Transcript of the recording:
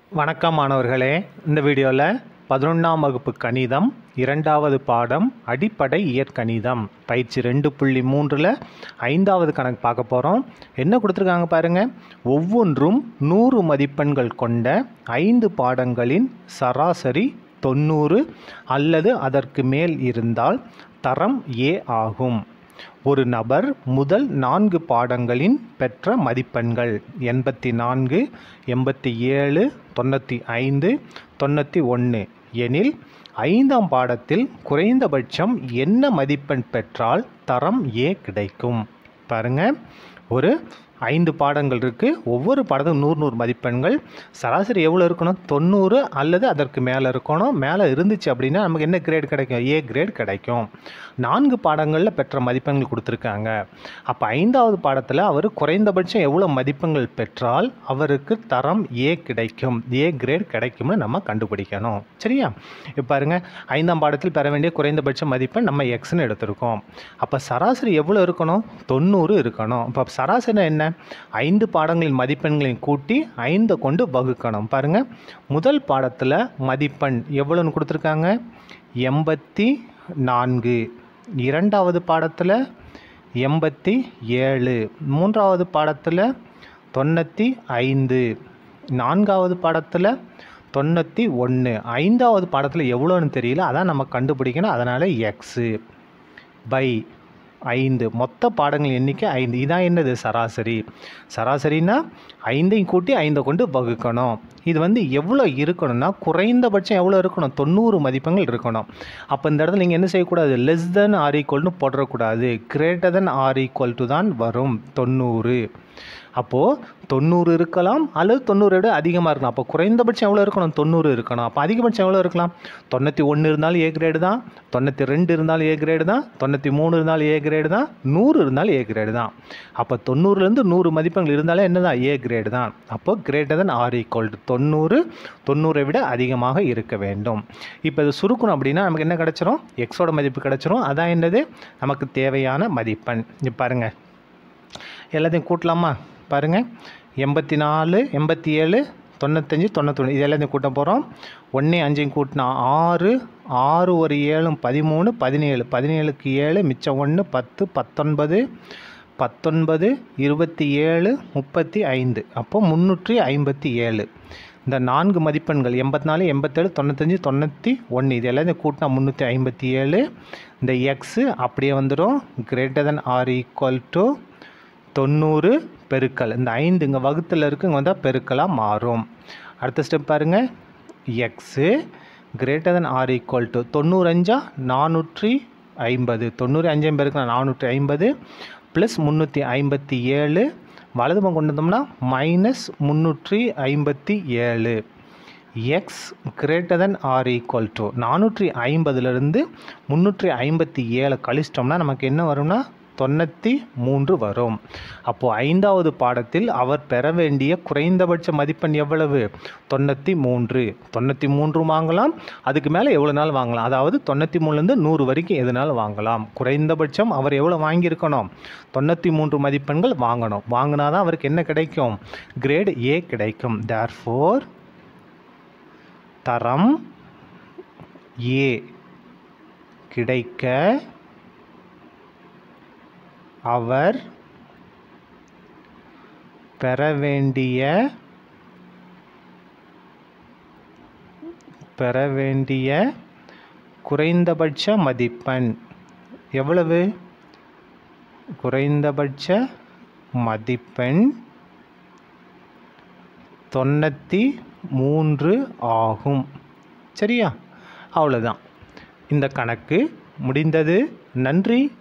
வணக்கம் மாணவர்களே இந்த வீடியோவில் பதினொன்றாம் வகுப்பு கணிதம் இரண்டாவது பாடம் அடிப்படை இயற்கணிதம் பயிற்சி ரெண்டு புள்ளி மூன்றில் ஐந்தாவது கணக்கு பார்க்க போகிறோம் என்ன கொடுத்துருக்காங்க பாருங்கள் ஒவ்வொன்றும் நூறு மதிப்பெண்கள் கொண்ட ஐந்து பாடங்களின் சராசரி தொண்ணூறு அல்லது அதற்கு மேல் இருந்தால் தரம் ஏ ஆகும் ஒரு நபர் முதல் நான்கு பாடங்களின் பெற்ற மதிப்பெண்கள் எண்பத்தி நான்கு எண்பத்தி ஏழு தொண்ணூற்றி ஐந்து தொண்ணூற்றி ஒன்று எனில் ஐந்தாம் பாடத்தில் குறைந்தபட்சம் என்ன மதிப்பெண் பெற்றால் தரம் ஏ கிடைக்கும் பாருங்க ஒரு ஐந்து பாடங்கள் இருக்குது ஒவ்வொரு பாடத்துக்கும் நூறு நூறு மதிப்பெண்கள் சராசரி எவ்வளோ இருக்கணும் தொண்ணூறு அல்லது அதற்கு மேலே இருக்கணும் மேலே இருந்துச்சு அப்படின்னா நமக்கு என்ன கிரேட் கிடைக்கும் ஏ கிரேட் கிடைக்கும் நான்கு பாடங்களில் பெற்ற மதிப்பெண்கள் கொடுத்துருக்காங்க அப்போ ஐந்தாவது பாடத்தில் அவர் குறைந்தபட்சம் எவ்வளோ மதிப்பெண்கள் பெற்றால் அவருக்கு தரம் ஏ கிடைக்கும் ஏ கிரேட் கிடைக்கும்னு நம்ம கண்டுபிடிக்கணும் சரியா இப்போ பாருங்க ஐந்தாம் பாடத்தில் பெற வேண்டிய குறைந்தபட்ச மதிப்பெண் நம்ம எக்ஸ்னு எடுத்திருக்கோம் அப்போ சராசரி எவ்வளோ இருக்கணும் தொண்ணூறு இருக்கணும் இப்போ சராசரி என்ன ஐந்து பாடங்களின் மதிப்பெண்களையும் கூட்டி ஐந்தை கொண்டு வகுக்கணும் பாருங்க முதல் பாடத்தில் மதிப்பெண் எவ்வளோன்னு கொடுத்துருக்காங்க எண்பத்தி நான்கு இரண்டாவது பாடத்தில் எண்பத்தி ஏழு மூன்றாவது பாடத்தில் தொண்ணூற்றி ஐந்து நான்காவது பாடத்தில் தொண்ணூற்றி ஒன்று ஐந்தாவது பாடத்தில் எவ்வளோன்னு தெரியல அதான் நம்ம கண்டுபிடிக்கணும் அதனால் எக்ஸு பை ஐந்து மொத்த பாடங்கள் எண்ணிக்கை ஐந்து இதான் என்னது சராசரி சராசரினா ஐந்தையும் கூட்டி ஐந்தை கொண்டு வகுக்கணும் இது வந்து எவ்வளோ இருக்கணும்னா குறைந்தபட்சம் எவ்வளோ இருக்கணும் தொண்ணூறு மதிப்பெண்கள் இருக்கணும் அப்போ இந்த இடத்துல நீங்கள் என்ன செய்யக்கூடாது லெஸ் தென் ஆர் ஈக்குவல்னு போடக்கூடாது greater than or equal to தான் வரும் தொண்ணூறு அப்போது தொண்ணூறு இருக்கலாம் அல்லது தொண்ணூறை விட அதிகமாக இருக்கலாம் அப்போ குறைந்தபட்சம் எவ்வளோ இருக்கணும் தொண்ணூறு இருக்கணும் அப்போ அதிகபட்சம் எவ்வளோ இருக்கலாம் தொண்ணூற்றி ஒன்று இருந்தாலும் ஏ கிரேடு தான் தொண்ணூற்றி ரெண்டு இருந்தாலும் ஏ கிரேடு தான் தொண்ணூற்றி மூணு இருந்தாலும் ஏ கிரேடு தான் நூறு இருந்தாலும் ஏ கிரேடு தான் அப்போ தொண்ணூறுலேருந்து நூறு மதிப்பெண்கள் இருந்தாலே என்ன தான் ஏ கிரேடு தான் அப்போ greater than or equal to தொண்ணூறு தொண்ணூறை விட அதிகமாக இருக்க வேண்டும் இப்போ இது சுருக்கணும் அப்படின்னா நமக்கு என்ன கிடச்சிரும் எக்ஸோட மதிப்பு கிடச்சிரும் அதான் என்னது நமக்கு தேவையான மதிப்பெண் இப்போ பாருங்கள் எல்லாத்தையும் கூட்டலாமா பாருங்கள் எண்பத்தி நாலு எண்பத்தி ஏழு தொண்ணூத்தஞ்சு தொண்ணூத்தொன்று இது எல்லாத்தையும் கூட்ட போகிறோம் ஒன்றே அஞ்சையும் கூட்டினா ஆறு ஆறு ஒரு ஏழும் பதிமூணு பதினேழு பதினேழுக்கு ஏழு மிச்சம் ஒன்று பத்து பத்தொன்பது பத்தொன்பது இருபத்தி ஏழு முப்பத்தி ஐந்து அப்போ முந்நூற்றி ஐம்பத்தி ஏழு இந்த நான்கு மதிப்பெண்கள் எண்பத்தி நாலு எண்பத்தேழு தொண்ணூத்தஞ்சு தொண்ணூற்றி ஒன்று இது எல்லாத்தையும் கூட்டினா முந்நூற்றி ஐம்பத்தி ஏழு இந்த எக்ஸு அப்படியே வந்துடும் greater than or equal to தொண்ணூறு பெருக்கல் இந்த ஐந்து இங்கே வகுத்தில் இருக்கு இங்கே வந்தால் பெருக்கலாக மாறும் அடுத்த ஸ்டெப் பாருங்கள் x greater than or equal to தொண்ணூறஞ்சா நானூற்றி ஐம்பது தொண்ணூறு அஞ்சையும் பெருக்கலாம் நானூற்றி ஐம்பது ப்ளஸ் முந்நூற்றி ஐம்பத்தி ஏழு வலது பக்கம் கொண்டு வந்தோம்னா மைனஸ் முந்நூற்றி ஐம்பத்தி ஏழு x greater than or equal to நானூற்றி ஐம்பதுலேருந்து முந்நூற்றி ஐம்பத்தி ஏழு கழிச்சிட்டோம்னா நமக்கு என்ன வரும்னா தொண்ணூற்றி மூன்று வரும் அப்போது ஐந்தாவது பாடத்தில் அவர் பெற வேண்டிய குறைந்தபட்ச மதிப்பெண் எவ்வளவு தொண்ணூற்றி மூன்று தொண்ணூற்றி மூன்று வாங்கலாம் அதுக்கு மேலே எவ்வளோ நாள் வாங்கலாம் அதாவது தொண்ணூற்றி மூணுலேருந்து நூறு வரைக்கும் எதுனாலும் வாங்கலாம் குறைந்தபட்சம் அவர் எவ்வளோ வாங்கியிருக்கணும் தொண்ணூற்றி மூன்று மதிப்பெண்கள் வாங்கணும் வாங்கினா தான் அவருக்கு என்ன கிடைக்கும் கிரேட் ஏ கிடைக்கும் தேர் ஃபோர் தரம் ஏ கிடைக்க அவர் பெற வேண்டிய பெற வேண்டிய குறைந்தபட்ச மதிப்பெண் எவ்வளவு குறைந்தபட்ச மதிப்பெண் தொண்ணூற்றி மூன்று ஆகும் சரியா அவ்வளோதான் இந்த கணக்கு முடிந்தது நன்றி